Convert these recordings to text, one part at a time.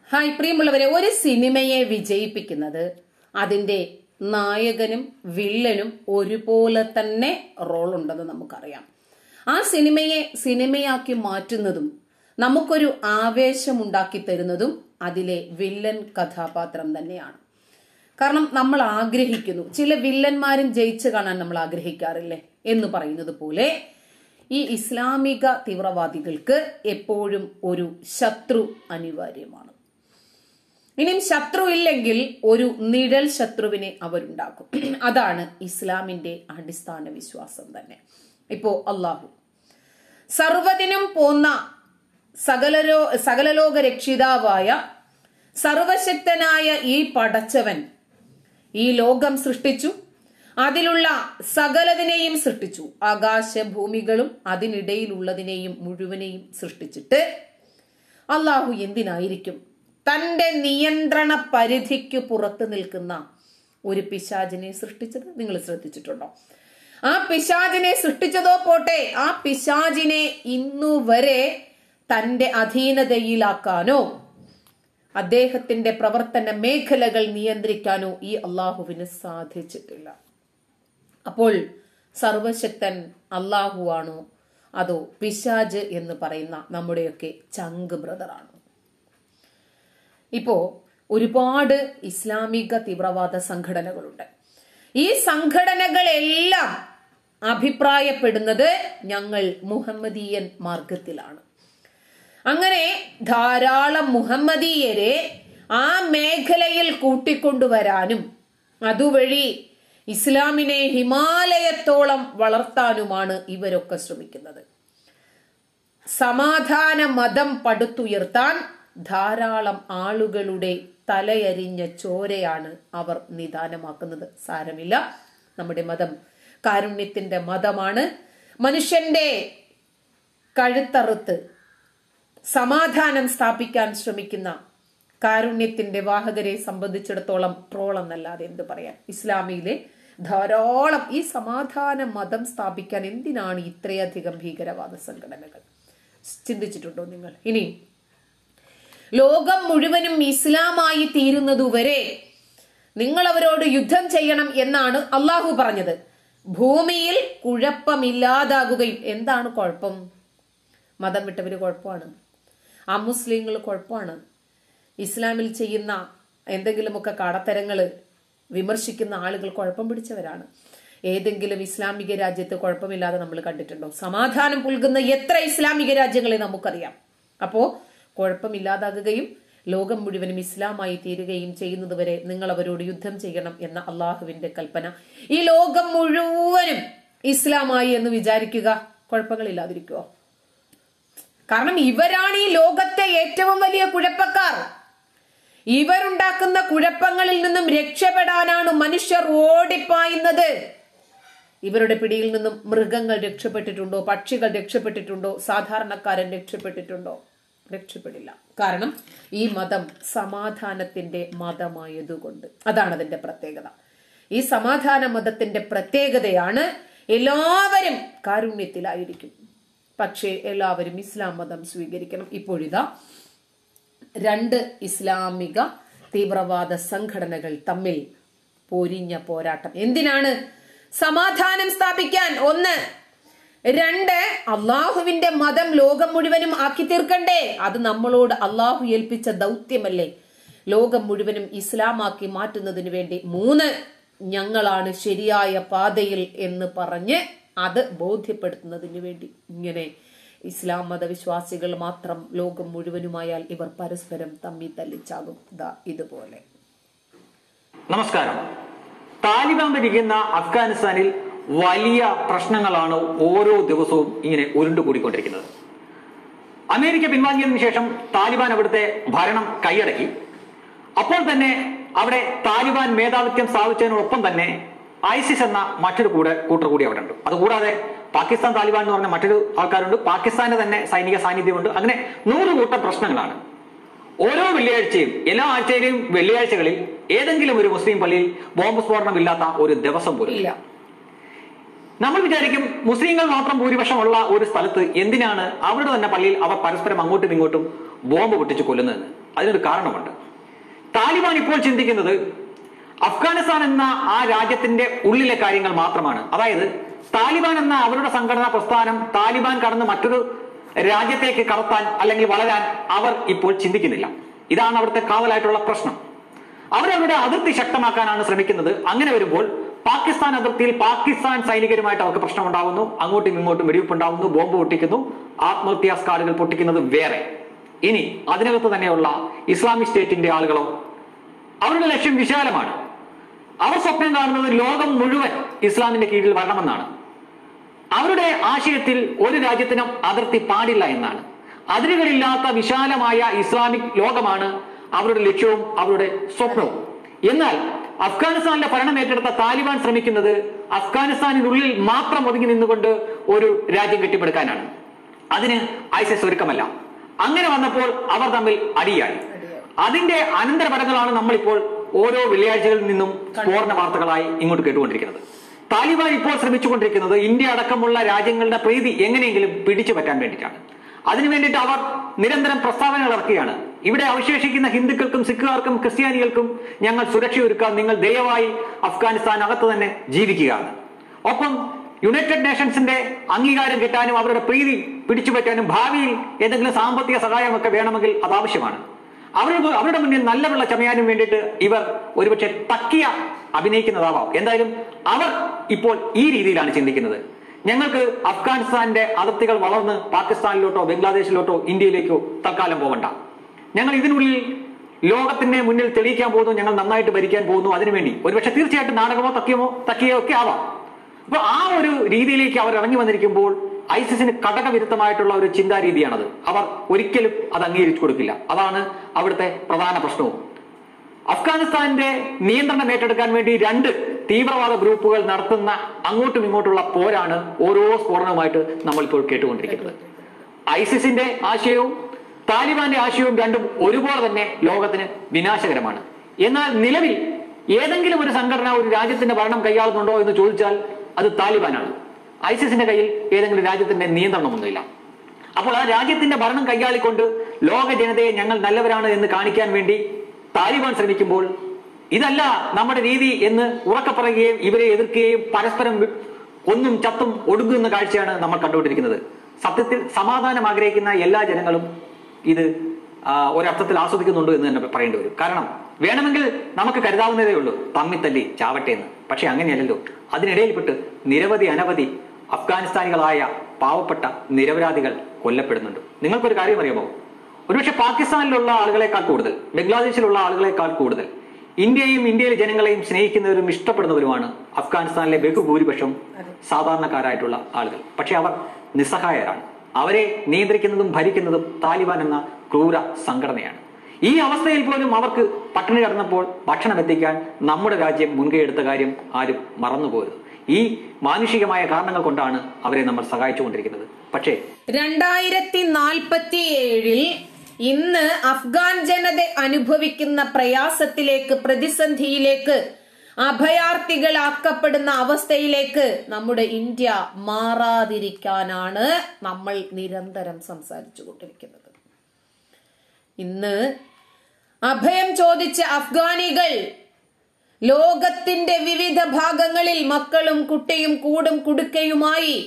hi പ്രിയമുള്ളവരെ ഒരു സിനിമയെ വിജയിപ്പിക്കുന്നത് അതിന്റെ നായകനും വില്ലനും ഒരുപോലെ തന്നെ റോൾ ഉണ്ടെന്ന് നമുക്കറിയാം ആ സിനിമയെ സിനിമയാക്കി മാറ്റുന്നതും നമുക്കൊരു ആവേശമുണ്ടാക്കി തരുന്നതും അതിലെ വില്ലൻ കഥാപാത്രം തന്നെയാണ് കാരണം നമ്മൾ ആഗ്രഹിക്കുന്നു ചില വില്ലന്മാരും ജയിച്ചു കാണാൻ നമ്മൾ ആഗ്രഹിക്കാറില്ലേ എന്ന് പറയുന്നത് പോലെ ഈ ഇസ്ലാമിക തീവ്രവാദികൾക്ക് എപ്പോഴും ഒരു ശത്രു അനിവാര്യമാണ് ഇനിയും ശത്രു ഇല്ലെങ്കിൽ ഒരു നിഴൽ ശത്രുവിനെ അവരുണ്ടാക്കും അതാണ് ഇസ്ലാമിന്റെ അടിസ്ഥാന വിശ്വാസം തന്നെ ഇപ്പോ അള്ളാഹു സർവ്വതിനും പോന്ന സകലരോ സകലലോക രക്ഷിതാവായ സർവശക്തനായ ഈ പടച്ചവൻ ഈ ലോകം സൃഷ്ടിച്ചു അതിലുള്ള സകലതിനെയും സൃഷ്ടിച്ചു ആകാശഭൂമികളും അതിനിടയിലുള്ളതിനെയും മുഴുവനെയും സൃഷ്ടിച്ചിട്ട് അള്ളാഹു എന്തിനായിരിക്കും തന്റെ നിയന്ത്രണ പരിധിക്ക് പുറത്ത് നിൽക്കുന്ന ഒരു പിശാചിനെ സൃഷ്ടിച്ചത് നിങ്ങൾ ശ്രദ്ധിച്ചിട്ടുണ്ടോ ആ പിശാചിനെ സൃഷ്ടിച്ചതോ പോട്ടെ ആ പിശാചിനെ ഇന്നുവരെ തന്റെ അധീനതയിലാക്കാനോ അദ്ദേഹത്തിന്റെ പ്രവർത്തന മേഖലകൾ നിയന്ത്രിക്കാനോ ഈ അള്ളാഹുവിന് സാധിച്ചിട്ടില്ല അപ്പോൾ സർവശക്തൻ അള്ളാഹുവാണോ അതോ പിശാജ് എന്ന് പറയുന്ന നമ്മുടെയൊക്കെ ചങ്ക് ബ്രദറാണോ ഇപ്പോ ഒരുപാട് ഇസ്ലാമിക തീവ്രവാദ സംഘടനകളുണ്ട് ഈ സംഘടനകളെല്ലാം അഭിപ്രായപ്പെടുന്നത് ഞങ്ങൾ മുഹമ്മദീയൻ മാർഗത്തിലാണ് അങ്ങനെ ധാരാളം മുഹമ്മദീയരെ ആ മേഖലയിൽ കൂട്ടിക്കൊണ്ടുവരാനും അതുവഴി ഇസ്ലാമിനെ ഹിമാലയത്തോളം വളർത്താനുമാണ് ഇവരൊക്കെ ശ്രമിക്കുന്നത് സമാധാന മതം പടുത്തുയർത്താൻ ധാരാളം ആളുകളുടെ തലയരിഞ്ഞ ചോരയാണ് അവർ നിദാനമാക്കുന്നത് സാരമില്ല നമ്മുടെ മതം കാരുണ്യത്തിന്റെ മതമാണ് മനുഷ്യന്റെ കഴുത്തറുത്ത് സമാധാനം സ്ഥാപിക്കാൻ ശ്രമിക്കുന്ന കാരുണ്യത്തിന്റെ വാഹകരെ സംബന്ധിച്ചിടത്തോളം ട്രോൾ എന്നല്ലാതെ എന്ത് പറയാൻ ഇസ്ലാമിയിലെ ധാരാളം ഈ സമാധാന മതം സ്ഥാപിക്കാൻ എന്തിനാണ് ഇത്രയധികം ഭീകരവാദ സംഘടനകൾ ചിന്തിച്ചിട്ടുണ്ടോ നിങ്ങൾ ഇനി ലോകം മുഴുവനും ഇസ്ലാമായി തീരുന്നതുവരെ നിങ്ങൾ അവരോട് യുദ്ധം ചെയ്യണം എന്നാണ് അള്ളാഹു പറഞ്ഞത് ഭൂമിയിൽ കുഴപ്പമില്ലാതാകുകയും എന്താണ് കുഴപ്പം മതം വിട്ടവര് കുഴപ്പമാണ് അമുസ്ലിങ്ങൾ കുഴപ്പമാണ് ഇസ്ലാമിൽ ചെയ്യുന്ന എന്തെങ്കിലുമൊക്കെ കടത്തരങ്ങൾ വിമർശിക്കുന്ന ആളുകൾ കുഴപ്പം പിടിച്ചവരാണ് ഏതെങ്കിലും ഇസ്ലാമിക രാജ്യത്ത് കുഴപ്പമില്ലാതെ നമ്മൾ കണ്ടിട്ടുണ്ടോ സമാധാനം പുൽകുന്ന എത്ര ഇസ്ലാമിക രാജ്യങ്ങളെ നമുക്കറിയാം അപ്പോ കുഴപ്പമില്ലാതാകുകയും ലോകം മുഴുവനും ഇസ്ലാമായി തീരുകയും ചെയ്യുന്നതുവരെ നിങ്ങൾ അവരോട് യുദ്ധം ചെയ്യണം എന്ന അള്ളാഹുവിന്റെ കൽപ്പന ഈ ലോകം മുഴുവനും ഇസ്ലാമായി എന്ന് വിചാരിക്കുക കുഴപ്പങ്ങളില്ലാതിരിക്കുവോ കാരണം ഇവരാണ് ഈ ലോകത്തെ ഏറ്റവും വലിയ കുഴപ്പക്കാർ ഇവരുണ്ടാക്കുന്ന കുഴപ്പങ്ങളിൽ നിന്നും രക്ഷപ്പെടാനാണ് മനുഷ്യർ ഓടിപ്പായുന്നത് ഇവരുടെ പിടിയിൽ നിന്നും മൃഗങ്ങൾ രക്ഷപ്പെട്ടിട്ടുണ്ടോ പക്ഷികൾ രക്ഷപ്പെട്ടിട്ടുണ്ടോ സാധാരണക്കാരൻ രക്ഷപ്പെട്ടിട്ടുണ്ടോ രക്ഷപ്പെടില്ല കാരണം ഈ മതം സമാധാനത്തിന്റെ മതമായതുകൊണ്ട് അതാണ് അതിന്റെ പ്രത്യേകത ഈ സമാധാന മതത്തിന്റെ പ്രത്യേകതയാണ് എല്ലാവരും കാരുണ്യത്തിലായിരിക്കും പക്ഷേ എല്ലാവരും ഇസ്ലാം മതം സ്വീകരിക്കണം ഇപ്പോഴിതാ രണ്ട് ഇസ്ലാമിക തീവ്രവാദ സംഘടനകൾ തമ്മിൽ പൊരിഞ്ഞ പോരാട്ടം എന്തിനാണ് സമാധാനം സ്ഥാപിക്കാൻ ഒന്ന് രണ്ട് അള്ളാഹുവിന്റെ മതം ലോകം മുഴുവനും ആക്കി തീർക്കണ്ടേ അത് നമ്മളോട് അള്ളാഹു ഏൽപ്പിച്ച ദൗത്യമല്ലേ ലോകം മുഴുവനും ഇസ്ലാമാക്കി മാറ്റുന്നതിന് വേണ്ടി മൂന്ന് ഞങ്ങളാണ് ശരിയായ പാതയിൽ എന്ന് പറഞ്ഞ് അത് ബോധ്യപ്പെടുത്തുന്നതിന് വേണ്ടി ഇങ്ങനെ ഇസ്ലാം മതവിശ്വാസികൾ മാത്രം ലോകം മുഴുവനുമായാൽ ഇവർ പരസ്പരം തമ്മി തല്ലിച്ചാകും ദാ ഇതുപോലെ നമസ്കാരം താലിബാൻ ഭരിക്കുന്ന അഫ്ഗാനിസ്ഥാനിൽ വലിയ പ്രശ്നങ്ങളാണ് ഓരോ ദിവസവും ഇങ്ങനെ ഉരുണ്ടുകൂടിക്കൊണ്ടിരിക്കുന്നത് അമേരിക്ക പിൻവാങ്ങിയതിനു ശേഷം താലിബാൻ അവിടുത്തെ ഭരണം കൈയടക്കി അപ്പോൾ തന്നെ അവിടെ താലിബാൻ മേധാവിത്വം സ്ഥാപിച്ചതിനോടൊപ്പം തന്നെ ഐസിസ് എന്ന മറ്റൊരു കൂടെ കൂട്ടർ കൂടി അവിടെ ഉണ്ട് അതുകൂടാതെ പാകിസ്ഥാൻ താലിബാൻ എന്ന് പറഞ്ഞ മറ്റൊരു ആൾക്കാരുണ്ട് പാകിസ്ഥാന്റെ തന്നെ സൈനിക സാന്നിധ്യമുണ്ട് അങ്ങനെ നൂറ് കൂട്ടം പ്രശ്നങ്ങളാണ് ഓരോ വെള്ളിയാഴ്ചയും എല്ലാ ആഴ്ചയിലെയും വെള്ളിയാഴ്ചകളിൽ ഏതെങ്കിലും ഒരു മുസ്ലിം പള്ളിയിൽ ബോംബ് സ്ഫോടനം ഇല്ലാത്ത ഒരു ദിവസം പോലും ഇല്ല നമ്മൾ വിചാരിക്കും മുസ്ലിങ്ങൾ മാത്രം ഭൂരിപക്ഷമുള്ള ഒരു സ്ഥലത്ത് എന്തിനാണ് അവരുടെ തന്നെ പള്ളിയിൽ അവർ പരസ്പരം അങ്ങോട്ടും ഇങ്ങോട്ടും ബോംബ് പൊട്ടിച്ച് കൊല്ലുന്നതെന്ന് അതിനൊരു കാരണമുണ്ട് താലിബാൻ ഇപ്പോൾ ചിന്തിക്കുന്നത് അഫ്ഗാനിസ്ഥാൻ എന്ന ആ രാജ്യത്തിന്റെ ഉള്ളിലെ കാര്യങ്ങൾ മാത്രമാണ് അതായത് താലിബാൻ എന്ന അവരുടെ സംഘടനാ പ്രസ്ഥാനം താലിബാൻ കടന്ന് മറ്റൊരു രാജ്യത്തേക്ക് കടത്താൻ അല്ലെങ്കിൽ വളരാൻ അവർ ഇപ്പോൾ ചിന്തിക്കുന്നില്ല ഇതാണ് അവിടുത്തെ കാതലായിട്ടുള്ള പ്രശ്നം അവരവരുടെ അതിർത്തി ശക്തമാക്കാനാണ് ശ്രമിക്കുന്നത് അങ്ങനെ വരുമ്പോൾ പാകിസ്ഥാൻ അതിർത്തിയിൽ പാകിസ്ഥാൻ സൈനികരുമായിട്ട് അവർക്ക് പ്രശ്നമുണ്ടാവുന്നു അങ്ങോട്ടും ഇങ്ങോട്ടും വെടിവെപ്പ് ഉണ്ടാവുന്നു ബോംബ് പൊട്ടിക്കുന്നു ആത്മഹത്യാ സ്കാഡുകൾ പൊട്ടിക്കുന്നത് വേറെ ഇനി അതിനകത്ത് തന്നെയുള്ള ഇസ്ലാമിക് സ്റ്റേറ്റിന്റെ ആളുകളോ അവരുടെ ലക്ഷ്യം വിശാലമാണ് അവർ സ്വപ്നം കാണുന്നത് ലോകം മുഴുവൻ ഇസ്ലാമിന്റെ കീഴിൽ വരണമെന്നാണ് അവരുടെ ആശയത്തിൽ ഒരു രാജ്യത്തിനും അതിർത്തി പാടില്ല എന്നാണ് അതിരുകളില്ലാത്ത വിശാലമായ ഇസ്ലാമിക് ലോകമാണ് അവരുടെ ലക്ഷ്യവും അവരുടെ സ്വപ്നവും എന്നാൽ അഫ്ഗാനിസ്ഥാനിലെ ഭരണം ഏറ്റെടുത്ത താലിബാൻ ശ്രമിക്കുന്നത് അഫ്ഗാനിസ്ഥാനിനുള്ളിൽ മാത്രം ഒതുങ്ങി നിന്നുകൊണ്ട് ഒരു രാജ്യം കെട്ടിപ്പടുക്കാനാണ് അതിന് ഐസിസ് ഒരുക്കമല്ല അങ്ങനെ വന്നപ്പോൾ അവർ തമ്മിൽ അടിയായി അതിന്റെ അനന്തരഫലങ്ങളാണ് നമ്മളിപ്പോൾ ഓരോ വെള്ളിയാഴ്ചകളിൽ നിന്നും സ്ഫോടന വാർത്തകളായി ഇങ്ങോട്ട് കേട്ടുകൊണ്ടിരിക്കുന്നത് താലിബാൻ ഇപ്പോൾ ശ്രമിച്ചുകൊണ്ടിരിക്കുന്നത് ഇന്ത്യ അടക്കമുള്ള രാജ്യങ്ങളുടെ പ്രീതി എങ്ങനെയെങ്കിലും പിടിച്ചു പറ്റാൻ വേണ്ടിയിട്ടാണ് അതിനു വേണ്ടിയിട്ട് അവർ നിരന്തരം പ്രസ്താവനകൾ ഇറക്കുകയാണ് ഇവിടെ അവശേഷിക്കുന്ന ഹിന്ദുക്കൾക്കും സിഖുകാർക്കും ക്രിസ്ത്യാനികൾക്കും ഞങ്ങൾ സുരക്ഷ ഒരുക്കാം നിങ്ങൾ ദയവായി അഫ്ഗാനിസ്ഥാനകത്ത് തന്നെ ജീവിക്കുകയാണ് ഒപ്പം യുണൈറ്റഡ് നേഷൻസിന്റെ അംഗീകാരം കിട്ടാനും അവരുടെ പ്രീതി പിടിച്ചു പറ്റാനും ഭാവിയിൽ ഏതെങ്കിലും സാമ്പത്തിക സഹായമൊക്കെ വേണമെങ്കിൽ അത് ആവശ്യമാണ് അവരുടെ അവരുടെ മുന്നിൽ നല്ല വെള്ള ചമയാനും വേണ്ടിയിട്ട് ഇവർ ഒരുപക്ഷെ തക്കിയ അഭിനയിക്കുന്നതാവാം എന്തായാലും അവർ ഇപ്പോൾ ഈ രീതിയിലാണ് ചിന്തിക്കുന്നത് ഞങ്ങൾക്ക് അഫ്ഗാനിസ്ഥാന്റെ അതിർത്തികൾ വളർന്ന് പാകിസ്ഥാനിലോട്ടോ ബംഗ്ലാദേശിലോട്ടോ ഇന്ത്യയിലേക്കോ തൽക്കാലം പോകണ്ട ഞങ്ങൾ ഇതിനുള്ളിൽ ലോകത്തിന്റെ മുന്നിൽ തെളിയിക്കാൻ പോകുന്നു ഞങ്ങൾ നന്നായിട്ട് ഭരിക്കാൻ പോകുന്നു അതിനുവേണ്ടി ഒരുപക്ഷെ തീർച്ചയായിട്ടും നാടകമോ തക്കിയമോ തക്കിയോ ഒക്കെ ആവാം അപ്പൊ ആ ഒരു രീതിയിലേക്ക് അവർ ഇറങ്ങി വന്നിരിക്കുമ്പോൾ ഐസിസിന് ഘടകവിരുദ്ധമായിട്ടുള്ള ഒരു ചിന്താരീതിയാണത് അവർ ഒരിക്കലും അത് അംഗീകരിച്ചു കൊടുക്കില്ല അതാണ് അവിടുത്തെ പ്രധാന പ്രശ്നവും അഫ്ഗാനിസ്ഥാന്റെ നിയന്ത്രണം ഏറ്റെടുക്കാൻ വേണ്ടി രണ്ട് തീവ്രവാദ ഗ്രൂപ്പുകൾ നടത്തുന്ന അങ്ങോട്ടും ഇങ്ങോട്ടുള്ള പോരാണ് ഓരോ സ്ഫോടനവുമായിട്ട് നമ്മളിപ്പോൾ കേട്ടുകൊണ്ടിരിക്കുന്നത് ഐസിസിന്റെ ആശയവും താലിബാന്റെ ആശയവും രണ്ടും ഒരുപോലെ തന്നെ ലോകത്തിന് വിനാശകരമാണ് എന്നാൽ നിലവിൽ ഏതെങ്കിലും ഒരു സംഘടന ഒരു രാജ്യത്തിന്റെ ഭരണം കൈയാളുന്നുണ്ടോ എന്ന് ചോദിച്ചാൽ അത് താലിബാനാണ് ഐസിസിന്റെ കയ്യിൽ ഏതെങ്കിലും രാജ്യത്തിന്റെ നിയന്ത്രണമൊന്നുമില്ല അപ്പോൾ ആ രാജ്യത്തിന്റെ ഭരണം കൈയാളിക്കൊണ്ട് ലോക ജനതയെ ഞങ്ങൾ നല്ലവരാണ് എന്ന് കാണിക്കാൻ വേണ്ടി താലിബാൻ ശ്രമിക്കുമ്പോൾ ഇതല്ല നമ്മുടെ രീതി എന്ന് ഉറക്കെ പറയുകയും ഇവരെ എതിർക്കുകയും പരസ്പരം വി- ഒന്നും ചത്തും ഒടുങ്ങുന്ന കാഴ്ചയാണ് നമ്മൾ കണ്ടുകൊണ്ടിരിക്കുന്നത് സത്യത്തിൽ സമാധാനം ആഗ്രഹിക്കുന്ന എല്ലാ ജനങ്ങളും ഇത് ആ, ഒരർത്ഥത്തിൽ ആസ്വദിക്കുന്നുണ്ട് എന്ന് തന്നെ പറയേണ്ടി വരും കാരണം വേണമെങ്കിൽ നമുക്ക് കരുതാവുന്നതേ ഉള്ളൂ തമ്മി തല്ലി ചാവട്ടെ എന്ന് പക്ഷെ അങ്ങനെയല്ലല്ലോ അതിനിടയിൽപ്പെട്ട് നിരവധി അനവധി അഫ്ഗാനിസ്ഥാനികളായ പാവപ്പെട്ട നിരപരാധികൾ കൊല്ലപ്പെടുന്നുണ്ട് നിങ്ങൾക്കൊരു കാര്യം അറിയാമോ ഒരുപക്ഷെ പാകിസ്ഥാനിലുള്ള ആളുകളെക്കാൾ കൂടുതൽ ബംഗ്ലാദേശിലുള്ള ആളുകളെക്കാൾ കൂടുതൽ ഇന്ത്യയും ഇന്ത്യയിലെ ജനങ്ങളെയും സ്നേഹിക്കുന്നവരും ഇഷ്ടപ്പെടുന്നവരുമാണ് അഫ്ഗാനിസ്ഥാനിലെ ബഹുഭൂരിപക്ഷം സാധാരണക്കാരായിട്ടുള്ള ആളുകൾ പക്ഷെ അവർ നിസ്സഹായരാണ് അവരെ നിയന്ത്രിക്കുന്നതും ഭരിക്കുന്നതും താലിബാൻ എന്ന ക്രൂര സംഘടനയാണ് ഈ അവസ്ഥയിൽ പോലും അവർക്ക് പട്ടിണി കിടന്നപ്പോൾ ഭക്ഷണം എത്തിക്കാൻ നമ്മുടെ രാജ്യം മുൻകൈ എടുത്ത കാര്യം ആരും മറന്നുപോകരുത് ഈ മാനുഷികമായ കാരണങ്ങൾ കൊണ്ടാണ് അവരെ നമ്മൾ സഹായിച്ചുകൊണ്ടിരിക്കുന്നത് പക്ഷേ രണ്ടായിരത്തി നാൽപ്പത്തി ഏഴിൽ ഇന്ന് അഫ്ഗാൻ ജനത അനുഭവിക്കുന്ന പ്രയാസത്തിലേക്ക് പ്രതിസന്ധിയിലേക്ക് അഭയാർത്ഥികളാക്കപ്പെടുന്ന അവസ്ഥയിലേക്ക് നമ്മുടെ ഇന്ത്യ മാറാതിരിക്കാനാണ് നമ്മൾ നിരന്തരം സംസാരിച്ചു കൊണ്ടിരിക്കുന്നത് ഇന്ന് അഭയം ചോദിച്ച അഫ്ഗാനികൾ ലോകത്തിന്റെ വിവിധ ഭാഗങ്ങളിൽ മക്കളും കുട്ടിയും കൂടും കുടുക്കയുമായി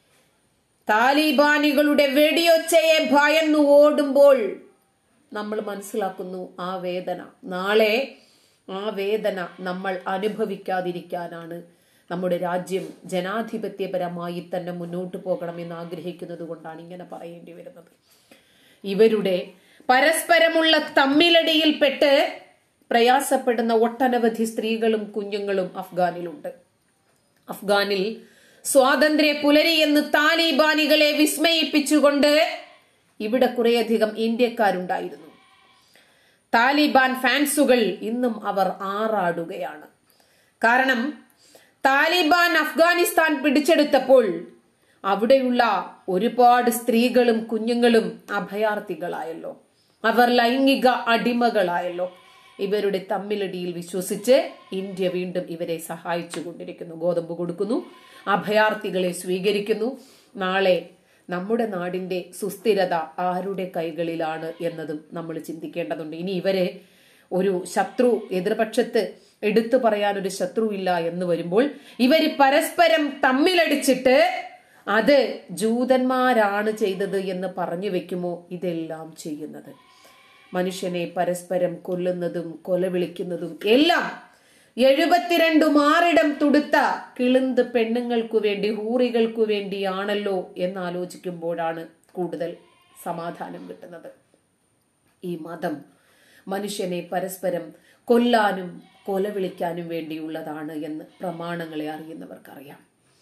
താലിബാനികളുടെ വെടിയൊച്ചയെ ഭയന്നു ഓടുമ്പോൾ നമ്മൾ മനസ്സിലാക്കുന്നു ആ വേദന നാളെ ആ വേദന നമ്മൾ അനുഭവിക്കാതിരിക്കാനാണ് നമ്മുടെ രാജ്യം ജനാധിപത്യപരമായി തന്നെ മുന്നോട്ട് പോകണമെന്ന് ആഗ്രഹിക്കുന്നത് കൊണ്ടാണ് ഇങ്ങനെ പറയേണ്ടി വരുന്നത് ഇവരുടെ പരസ്പരമുള്ള തമ്മിലടിയിൽപ്പെട്ട് പ്രയാസപ്പെടുന്ന ഒട്ടനവധി സ്ത്രീകളും കുഞ്ഞുങ്ങളും അഫ്ഗാനിലുണ്ട് അഫ്ഗാനിൽ സ്വാതന്ത്ര്യ പുലരി എന്ന് താലിബാനികളെ വിസ്മയിപ്പിച്ചുകൊണ്ട് ഇവിടെ കുറേയധികം ഇന്ത്യക്കാരുണ്ടായിരുന്നു താലിബാൻ ഫാൻസുകൾ ഇന്നും അവർ ആറാടുകയാണ് കാരണം താലിബാൻ അഫ്ഗാനിസ്ഥാൻ പിടിച്ചെടുത്തപ്പോൾ അവിടെയുള്ള ഒരുപാട് സ്ത്രീകളും കുഞ്ഞുങ്ങളും അഭയാർത്ഥികളായല്ലോ അവർ ലൈംഗിക അടിമകളായല്ലോ ഇവരുടെ തമ്മിലടിയിൽ വിശ്വസിച്ച് ഇന്ത്യ വീണ്ടും ഇവരെ സഹായിച്ചു കൊണ്ടിരിക്കുന്നു ഗോതമ്പ് കൊടുക്കുന്നു അഭയാർത്ഥികളെ സ്വീകരിക്കുന്നു നാളെ നമ്മുടെ നാടിന്റെ സുസ്ഥിരത ആരുടെ കൈകളിലാണ് എന്നതും നമ്മൾ ചിന്തിക്കേണ്ടതുണ്ട് ഇനി ഇവരെ ഒരു ശത്രു എതിർപക്ഷത്ത് എടുത്തു പറയാൻ ഒരു ശത്രു ഇല്ല എന്ന് വരുമ്പോൾ ഇവര് പരസ്പരം തമ്മിലടിച്ചിട്ട് അത് ജൂതന്മാരാണ് ചെയ്തത് എന്ന് പറഞ്ഞു വെക്കുമോ ഇതെല്ലാം ചെയ്യുന്നത് മനുഷ്യനെ പരസ്പരം കൊല്ലുന്നതും കൊലവിളിക്കുന്നതും എല്ലാം എഴുപത്തിരണ്ടു മാറിടം തുടുത്ത കിളുന്ത് പെണ്ണുങ്ങൾക്കു വേണ്ടി ഹൂറികൾക്കു വേണ്ടിയാണല്ലോ എന്നാലോചിക്കുമ്പോഴാണ് കൂടുതൽ സമാധാനം കിട്ടുന്നത് ഈ മതം മനുഷ്യനെ പരസ്പരം കൊല്ലാനും കൊലവിളിക്കാനും വേണ്ടിയുള്ളതാണ് എന്ന് പ്രമാണങ്ങളെ അറിയുന്നവർക്കറിയാം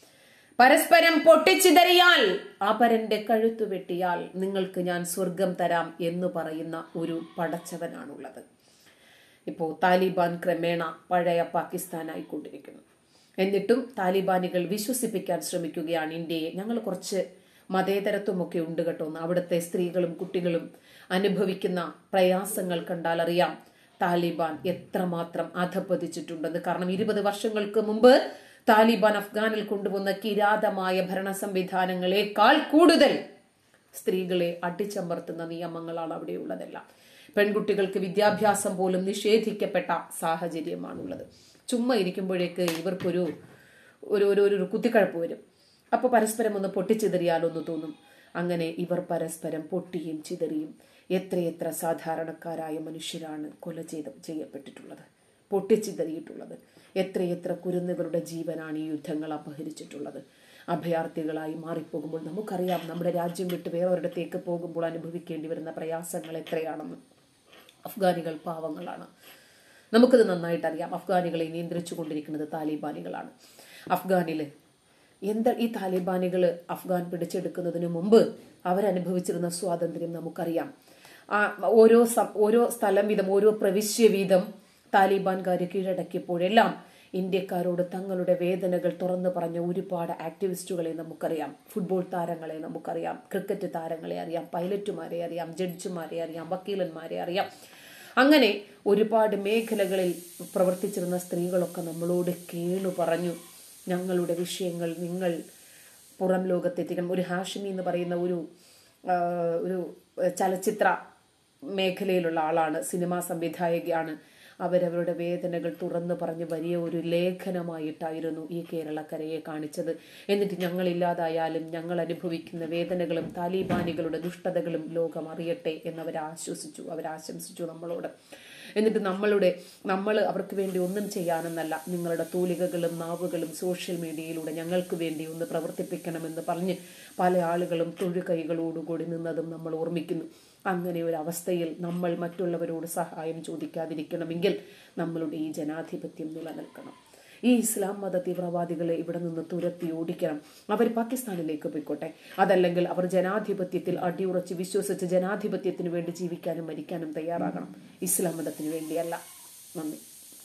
പരസ്പരം പൊട്ടിച്ചിതറിയാൽ അപരന്റെ കഴുത്തു വെട്ടിയാൽ നിങ്ങൾക്ക് ഞാൻ സ്വർഗം തരാം എന്ന് പറയുന്ന ഒരു പടച്ചവനാണുള്ളത് ഇപ്പോൾ താലിബാൻ ക്രമേണ പഴയ പാകിസ്ഥാനായിക്കൊണ്ടിരിക്കുന്നു എന്നിട്ടും താലിബാനികൾ വിശ്വസിപ്പിക്കാൻ ശ്രമിക്കുകയാണ് ഇന്ത്യയെ ഞങ്ങൾ കുറച്ച് മതേതരത്വമൊക്കെ ഉണ്ട് കേട്ടോ എന്ന് അവിടുത്തെ സ്ത്രീകളും കുട്ടികളും അനുഭവിക്കുന്ന പ്രയാസങ്ങൾ കണ്ടാൽ അറിയാം താലിബാൻ എത്രമാത്രം അധപ്പതിച്ചിട്ടുണ്ടെന്ന് കാരണം ഇരുപത് വർഷങ്ങൾക്ക് മുമ്പ് താലിബാൻ അഫ്ഗാനിൽ കൊണ്ടുവന്ന കിരാതമായ ഭരണ സംവിധാനങ്ങളെക്കാൾ കൂടുതൽ സ്ത്രീകളെ അടിച്ചമർത്തുന്ന നിയമങ്ങളാണ് അവിടെയുള്ളതെല്ലാം പെൺകുട്ടികൾക്ക് വിദ്യാഭ്യാസം പോലും നിഷേധിക്കപ്പെട്ട സാഹചര്യമാണുള്ളത് ചുമ്മാ ഇരിക്കുമ്പോഴേക്ക് ഇവർക്കൊരു ഒരു ഒരു ഒരു കുത്തിക്കഴപ്പ് വരും അപ്പോൾ പരസ്പരം ഒന്ന് പൊട്ടിച്ചിതറിയാലൊന്ന് തോന്നും അങ്ങനെ ഇവർ പരസ്പരം പൊട്ടിയും ചിതറിയും എത്രയെത്ര സാധാരണക്കാരായ മനുഷ്യരാണ് കൊല ചെയ്ത ചെയ്യപ്പെട്ടിട്ടുള്ളത് പൊട്ടിച്ചിതറിയിട്ടുള്ളത് എത്രയെത്ര കുരുന്നുകളുടെ ജീവനാണ് ഈ യുദ്ധങ്ങൾ അപഹരിച്ചിട്ടുള്ളത് അഭയാർത്ഥികളായി മാറിപ്പോകുമ്പോൾ നമുക്കറിയാം നമ്മുടെ രാജ്യം വിട്ട് വേറൊരിടത്തേക്ക് പോകുമ്പോൾ അനുഭവിക്കേണ്ടി വരുന്ന പ്രയാസങ്ങൾ എത്രയാണെന്ന് അഫ്ഗാനികൾ പാവങ്ങളാണ് നമുക്കത് നന്നായിട്ട് അറിയാം അഫ്ഗാനികളെ നിയന്ത്രിച്ചു കൊണ്ടിരിക്കുന്നത് താലിബാനികളാണ് അഫ്ഗാനിൽ എന്താ ഈ താലിബാനികൾ അഫ്ഗാൻ പിടിച്ചെടുക്കുന്നതിന് മുമ്പ് അവരനുഭവിച്ചിരുന്ന സ്വാതന്ത്ര്യം നമുക്കറിയാം ആ ഓരോ സം- ഓരോ സ്ഥലം വീതം ഓരോ പ്രവിശ്യ വീതം താലിബാൻകാർ കീഴടക്കിയപ്പോഴെല്ലാം ഇന്ത്യക്കാരോട് തങ്ങളുടെ വേദനകൾ തുറന്നു പറഞ്ഞ ഒരുപാട് ആക്ടിവിസ്റ്റുകളെ നമുക്കറിയാം ഫുട്ബോൾ താരങ്ങളെ നമുക്കറിയാം ക്രിക്കറ്റ് താരങ്ങളെ അറിയാം പൈലറ്റുമാരെ അറിയാം ജഡ്ജിമാരെ അറിയാം വക്കീലന്മാരെ അറിയാം അങ്ങനെ ഒരുപാട് മേഖലകളിൽ പ്രവർത്തിച്ചിരുന്ന സ്ത്രീകളൊക്കെ നമ്മളോട് കേളു പറഞ്ഞു ഞങ്ങളുടെ വിഷയങ്ങൾ നിങ്ങൾ പുറം ലോകത്തെത്തിക്കണം ഒരു ഹാഷിമി എന്ന് പറയുന്ന ഒരു ആ, ഒരു ചലച്ചിത്ര മേഖലയിലുള്ള ആളാണ് സിനിമാ സംവിധായകയാണ് അവരവരുടെ വേദനകൾ തുറന്നു പറഞ്ഞ് വലിയ ഒരു ലേഖനമായിട്ടായിരുന്നു ഈ കേരളക്കരയെ കാണിച്ചത് എന്നിട്ട് ഞങ്ങളില്ലാതായാലും ഞങ്ങൾ അനുഭവിക്കുന്ന വേദനകളും താലിബാനികളുടെ ദുഷ്ടതകളും ലോകം അറിയട്ടെ എന്നവർ ആശ്വസിച്ചു അവരാശംസിച്ചു നമ്മളോട് എന്നിട്ട് നമ്മളുടെ നമ്മൾ അവർക്ക് വേണ്ടി ഒന്നും ചെയ്യാനെന്നല്ല നിങ്ങളുടെ തൂലികകളും നാവുകളും സോഷ്യൽ മീഡിയയിലൂടെ ഞങ്ങൾക്ക് വേണ്ടി ഒന്ന് പ്രവർത്തിപ്പിക്കണമെന്ന് പറഞ്ഞ് പല ആളുകളും തൊഴുകൈകളോടുകൂടി നിന്നതും നമ്മൾ ഓർമ്മിക്കുന്നു അങ്ങനെ ഒരു അവസ്ഥയിൽ നമ്മൾ മറ്റുള്ളവരോട് സഹായം ചോദിക്കാതിരിക്കണമെങ്കിൽ നമ്മളുടെ ഈ ജനാധിപത്യം നിലനിൽക്കണം ഈ ഇസ്ലാം മത തീവ്രവാദികളെ ഇവിടെ നിന്ന് തുരത്തി ഓടിക്കണം അവർ പാകിസ്ഥാനിലേക്ക് പോയിക്കോട്ടെ അതല്ലെങ്കിൽ അവർ ജനാധിപത്യത്തിൽ അടിയുറച്ച് വിശ്വസിച്ച് ജനാധിപത്യത്തിന് വേണ്ടി ജീവിക്കാനും മരിക്കാനും തയ്യാറാകണം ഇസ്ലാം മതത്തിന് വേണ്ടിയല്ല നന്ദി